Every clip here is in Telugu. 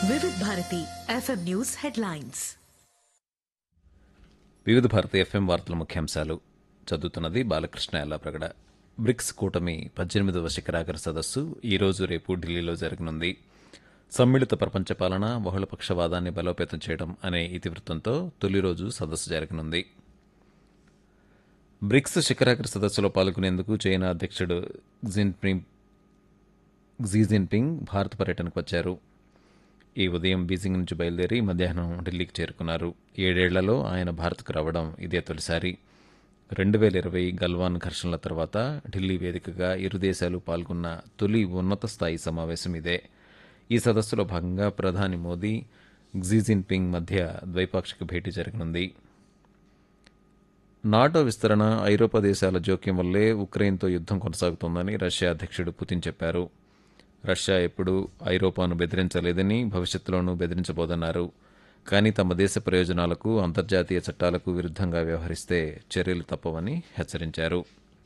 వివిధ భారతి ఎఫ్ఎం న్యూస్ హెడ్లైన్స్ వివిధ భారతి ఎఫ్ఎం వార్తల ముఖ్యాంశాలు చదువుతున్నది బాలకృష్ణ ఎల్లాప్రగడ బ్రిక్స్ కూటమి పద్దెనిమిదవ శిఖరాగ్ర సదస్సు ఈ రోజు రేపు ఢిల్లీలో జరగనుంది సమ్మిళిత ప్రపంచ పాలన బహుళపక్షవాదాన్ని బలోపేతం చేయడం అనే ఇతివృత్తంతో తొలి రోజు సదస్సు జరగనుంది బ్రిక్స్ శిఖరాగ్ర సదస్సులో పాల్గొనేందుకు చైనా అధ్యక్షుడు జిన్పింగ్ జీ జిన్పింగ్ భారత పర్యటనకు వచ్చారు ఈ ఉదయం బీజింగ్ నుంచి బయలుదేరి మధ్యాహ్నం ఢిల్లీకి చేరుకున్నారు ఏడేళ్లలో ఆయన భారత్కు రావడం ఇదే తొలిసారి రెండు వేల ఇరవై గల్వాన్ ఘర్షణల తర్వాత ఢిల్లీ వేదికగా ఇరు దేశాలు పాల్గొన్న తొలి ఉన్నత స్థాయి సమావేశం ఇదే ఈ సదస్సులో భాగంగా ప్రధాని మోదీ క్సీ జిన్పింగ్ మధ్య ద్వైపాక్షిక భేటీ జరగనుంది నాటో విస్తరణ ఐరోపా దేశాల జోక్యం వల్లే ఉక్రెయిన్తో యుద్ధం కొనసాగుతోందని రష్యా అధ్యక్షుడు పుతిన్ చెప్పారు రష్యా ఎప్పుడూ ఐరోపాను బెదిరించలేదని భవిష్యత్తులోనూ బెదిరించబోదన్నారు కానీ తమ దేశ ప్రయోజనాలకు అంతర్జాతీయ చట్టాలకు విరుద్ధంగా వ్యవహరిస్తే చర్యలు తప్పవని హెచ్చరించారు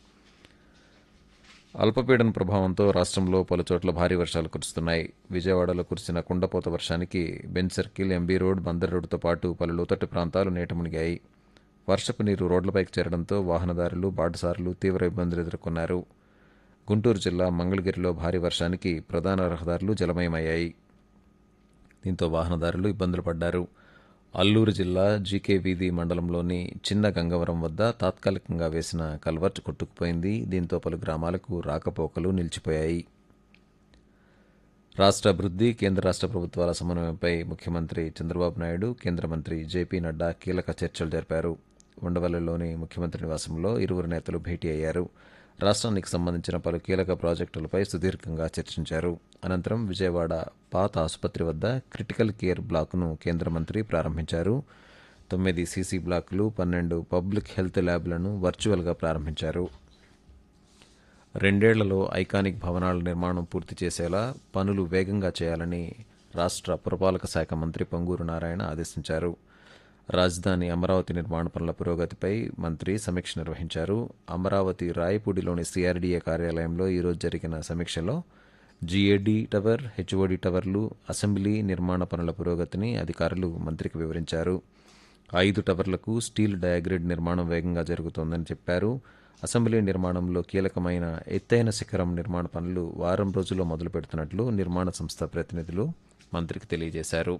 అల్పపీడన ప్రభావంతో రాష్ట్రంలో పలుచోట్ల భారీ వర్షాలు కురుస్తున్నాయి విజయవాడలో కురిసిన కుండపోత వర్షానికి Benz circle M G road Bandar రోడ్డుతో పాటు పలు లోతట్టు ప్రాంతాలు నీట మునిగాయి వర్షపు నీరు రోడ్లపైకి చేరడంతో వాహనదారులు బాటసారులు తీవ్ర ఇబ్బందులు ఎదుర్కొన్నారు గుంటూరు జిల్లా మంగళగిరిలో భారీ వర్షానికి ప్రధాన రహదారులు జలమయమయ్యాయి దీంతో వాహనదారులు ఇబ్బందులు పడ్డారు అల్లూరు జిల్లా జీకే వీధి మండలంలోని చిన్న గంగవరం వద్ద తాత్కాలికంగా వేసిన కల్వర్ట్ కొట్టుకుపోయింది దీంతో పలు గ్రామాలకు రాకపోకలు నిలిచిపోయాయి రాష్ట్ర అభివృద్ధి కేంద్ర రాష్ట్ర ప్రభుత్వాల సమన్వయంపై ముఖ్యమంత్రి చంద్రబాబు నాయుడు కేంద్ర మంత్రి జేపీ నడ్డా కీలక చర్చలు జరిపారు ఉండవల్లిలోని ముఖ్యమంత్రి నివాసంలో ఇరువురు నేతలు భేటీ అయ్యారు రాష్ట్రానికి సంబంధించిన పలు కీలక ప్రాజెక్టులపై సుదీర్ఘంగా చర్చించారు అనంతరం విజయవాడ పాత ఆసుపత్రి వద్ద క్రిటికల్ కేర్ బ్లాక్ను కేంద్ర మంత్రి ప్రారంభించారు తొమ్మిది సీసీ బ్లాకులు పన్నెండు పబ్లిక్ హెల్త్ ల్యాబ్లను వర్చువల్గా ప్రారంభించారు రెండేళ్లలో ఐకానిక్ భవనాల నిర్మాణం పూర్తి చేసేలా పనులు వేగంగా చేయాలని రాష్ట్ర పురపాలక శాఖ మంత్రి పొంగూరు నారాయణ ఆదేశించారు రాజధాని అమరావతి నిర్మాణ పనుల పురోగతిపై మంత్రి సమీక్ష నిర్వహించారు అమరావతి రాయపూడిలోని సిఆర్డీఏ కార్యాలయంలో ఈరోజు జరిగిన సమీక్షలో జీఏడీ టవర్ హెచ్ఓడి టవర్లు అసెంబ్లీ నిర్మాణ పనుల పురోగతిని అధికారులు మంత్రికి వివరించారు ఐదు టవర్లకు స్టీల్ డయాగ్రిడ్ నిర్మాణం వేగంగా జరుగుతోందని చెప్పారు అసెంబ్లీ నిర్మాణంలో కీలకమైన ఎత్తైన శిఖరం నిర్మాణ పనులు వారం రోజుల్లో మొదలు పెడుతున్నట్లు నిర్మాణ సంస్థ ప్రతినిధులు మంత్రికి తెలియజేశారు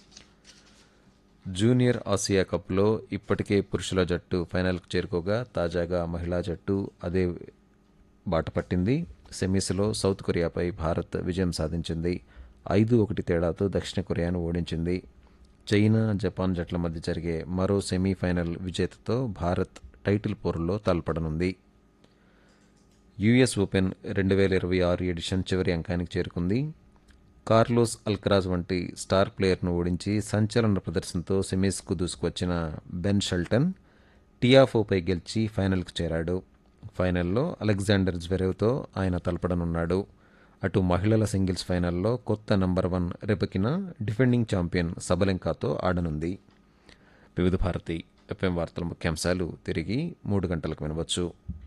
జూనియర్ ఆసియా కప్లో ఇప్పటికే పురుషుల జట్టు ఫైనల్కు చేరుకోగా తాజాగా మహిళా జట్టు అదే బాట పట్టింది సెమీస్లో సౌత్ కొరియాపై భారత్ విజయం సాధించింది ఐదు ఒకటి తేడాతో దక్షిణ కొరియాను ఓడించింది చైనా జపాన్ జట్ల మధ్య జరిగే మరో సెమీఫైనల్ విజేతతో భారత్ టైటిల్ పోరులో తలపడనుంది యుఎస్ ఓపెన్ రెండు వేల ఇరవై ఆరు ఎడిషన్ చివరి అంకానికి చేరుకుంది కార్లోస్ అల్కరాజ్ వంటి స్టార్ ప్లేయర్ను ఓడించి సంచలన ప్రదర్శనతో సెమీస్కు దూసుకువచ్చిన బెన్ షల్టన్ టియాఫోపై గెలిచి ఫైనల్కు చేరాడు ఫైనల్లో అలెగ్జాండర్ జ్వెరేవ్తో ఆయన తలపడనున్నాడు అటు మహిళల సింగిల్స్ ఫైనల్లో కొత్త number one Rybakina defending champion సబలెంకాతో ఆడనుంది వివిధ భారతి ఎఫ్ఎం వార్తల ముఖ్యాంశాలు తిరిగి మూడు గంటలకు వినవచ్చు